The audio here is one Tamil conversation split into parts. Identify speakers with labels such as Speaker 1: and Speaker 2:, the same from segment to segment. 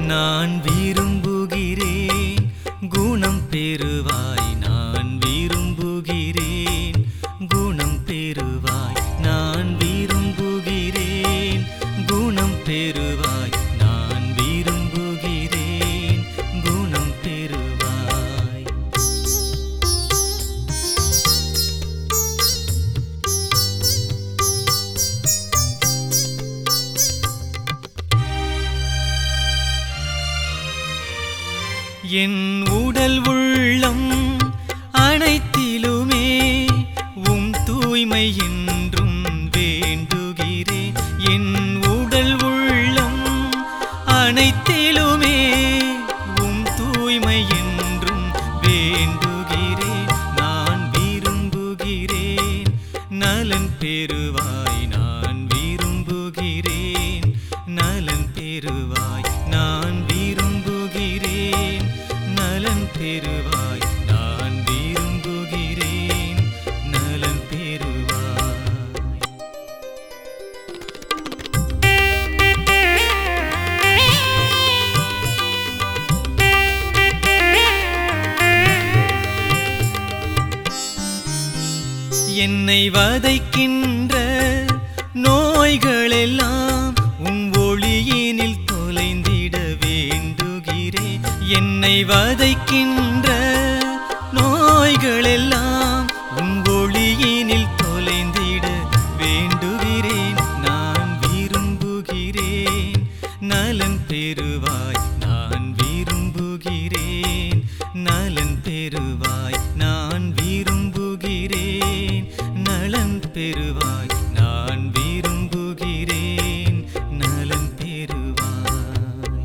Speaker 1: நான் விரும்புகிறேன் குணம் பெறுவாய் நான் விரும்புகிறேன் குணம் பெறுவாய் நான் விரும்புகிறேன் குணம் பெறுவாய் நான் விரும்புகிறேன் குணம் பெறுவாய் என் உடல் உள்ளம் அனைத்திலுமே உம் தூய்மை என்றும் வேண்டுகிறேன் என் உடல் உள்ளம் அனைத்திலுமே உம் தூய்மை என்றும் வேண்டுகிறேன் நான் விரும்புகிறேன் நலன் பெறுவாய் நான் விரும்புகிறேன் நலன் பெறுவாய் நான் விரும்புகிறேன் நலன் பெறுவாய் நான் விரும்புகிறேன் நலன் பெறுவாய் என்னை வதைக்கின்ற நோய்களெல்லாம் உம் ஒளியினில் தொலைந்திட வேண்டுகிறேன் என்னை வதைக்கின்ற நோய்களெல்லாம் உம் ஒளியினில் தொலைந்திட வேண்டுகிறேன் நான் விரும்புகிறேன் நலன் பெறுவாய் நான் விரும்புகிறேன் நலன் பெறுவாய் நான் விரும்புகிறேன் நலன் பெறுவாய் நான் விரும்புகிறேன் நலன் பெறுவாய்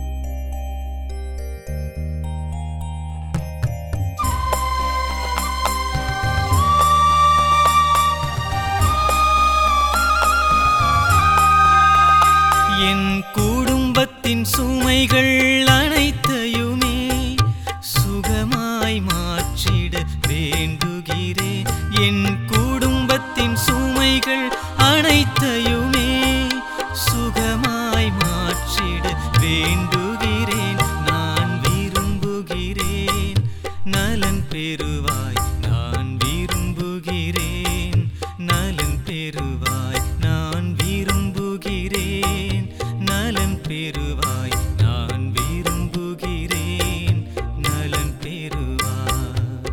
Speaker 1: என் குடும்பத்தின் சுமைகள் அனைத்தையுமே சுகமாய் மாற்றிட வேண்டுகிறேன் என் குடும்பத்தின் சுமைகள் அனைத்தையுமே சுகமாய் மாற்றிட வேண்டுகிறேன் நான் விரும்புகிறேன் நலன் பெறுவாய் நான் விரும்புகிறேன் நலன் பெறுவாய் நான் விரும்புகிறேன் நலன் பெறுவாய் நான் விரும்புகிறேன் நலன் பெறுவாய்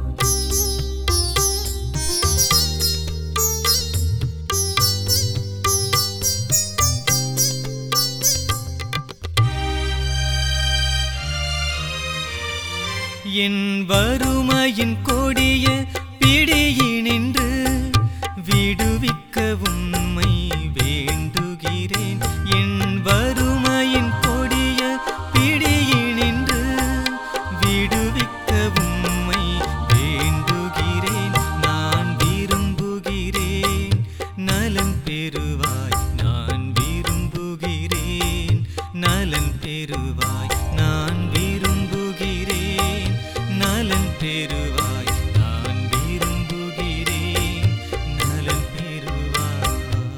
Speaker 1: என் வறுமையின் கொடிய பிடியினின்று விடுவிக்க உம்மை வேண்டுகிறேன் என் வறுமையின் கொடிய பிடியினின்று விடுவிக்க உம்மை வேண்டுகிறேன் நான் விரும்புகிறேன் நலன் பெறுவாய் நான் விரும்புகிறேன் நலன் பெறுவாய் நான் விரும்புகிறேன் நலன் பெறுவாய் நான் விரும்புகிறேன் நலன் பெறுவாய்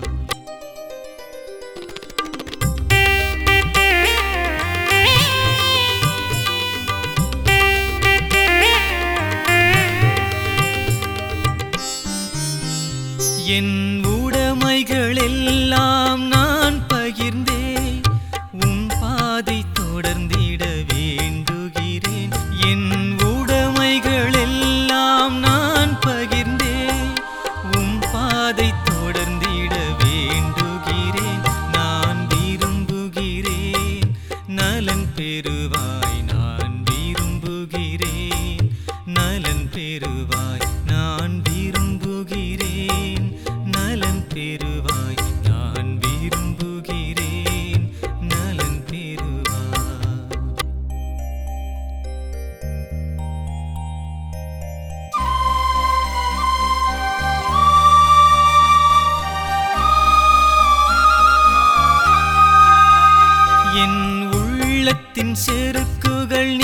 Speaker 1: என் உடைமைகளெல்லாம் நான் பகிர்ந்தே உன் பாதை தொடர்ந்திட வேண்டுகிறேன் என் உடைமைகளெல்லாம் நான் பகிர்ந்தே உன் பாதை தொடர்ந்திட வேண்டுகிறேன் நான் விரும்புகிறேன் நலன் பெறுவாய் நான் விரும்புகிறேன் நலன் பெறுவாய் நான் விரும்புகிறேன் நலன் பெறுவாய் நான் விரும்புகிறேன் நலன் பெறுவாய் என் உள்ளத்தின் செருக்குகள்